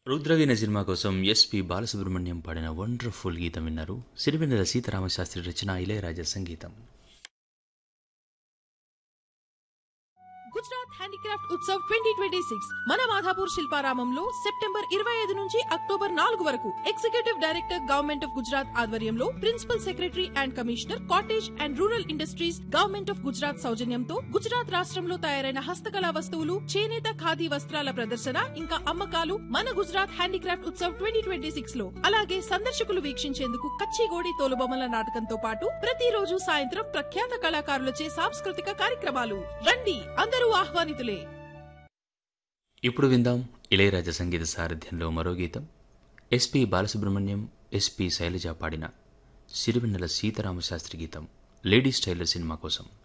Rudraveena cinema కోసం S P Balasubrahmanyam పాడిన wonderful గీతం విన్నారు సిరివెన్నెల సీతారామశాస్త్రి రచన ఇళయరాజా సంగీతం Gujarat handicraft Utsav twenty twenty six మన మాధాపూర్ శిల్పారామంలో సెప్టెంబర్ ఇరవై ఐదు నుంచి అక్టోబర్ నాలుగు వరకు executive director government of Gujarat ఆధ్వర్యంలో principal secretary and commissioner cottage and rural industries government of Gujarat సౌజన్యంతో గుజరాత్ రాష్ట్రంలో తయారైన హస్తకళా వస్తువులు చేనేత ఖాదీ వస్త్రాల ప్రదర్శన ఇంకా అమ్మకాలు మన Gujarat handicraft Utsav twenty twenty six లో అలాగే సందర్శకులు వీక్షించేందుకు కచ్చిగోడి తోలుబొమ్మల నాటకంతో పాటు ప్రతిరోజు సాయంత్రం ప్రఖ్యాత కళాకారులచే సాంస్కృతిక కార్యక్రమాలు రండి అందరూ ఆహ్వానితులే ఇప్పుడు విందాం ఇళయరాజా సంగీత సారథ్యంలో మరో గీతం ఎస్పి బాలసుబ్రహ్మణ్యం ఎస్పి శైలజ పాడిన సిరివెన్నెల సీతారామశాస్త్రి గీతం లేడీస్ టైలర్ సినిమా కోసం